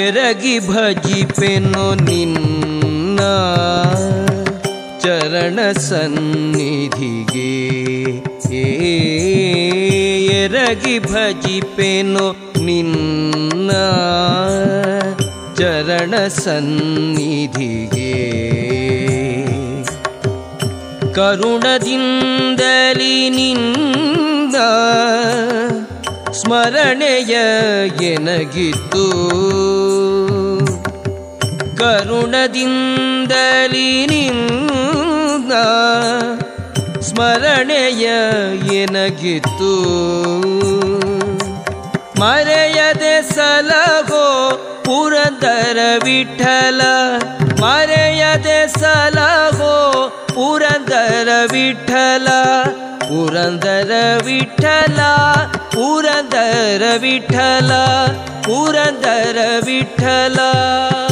ಎರಗಿ ಭಜಿಪೆನು ನಿನ್ನ ಚರಣ ಸನ್ನಿಧಿಗೆ ಏ ಎರಗಿ ಭಜಿಪೆನು ನಿನ್ನ ಚರಣ ಸನ್ನಿಧಿಗೆ ಕರುಣದಿಂದಲಿ ನಿನ್ನ ಸ್ಮರಣೆಯ ಎನಗಿತ್ತು ಕರುಣದಿಂದಲಿ ನಿನ್ನ ಸ್ಮರಣೆಯ ಎನಗಿತ್ತು ಮರೆಯದೆ ಸಲಹೋ ಪುರಂದರ ವಿಠಲ ಮರೆಯದೆ ಸಲಹೋ ಪುರಂದರ ವಿಠಲ ಪುರಂದರ ವಿಠಲ ಪುರಂದರ ವಿಠಲ ಪುರಂದರ ವಿಠಲ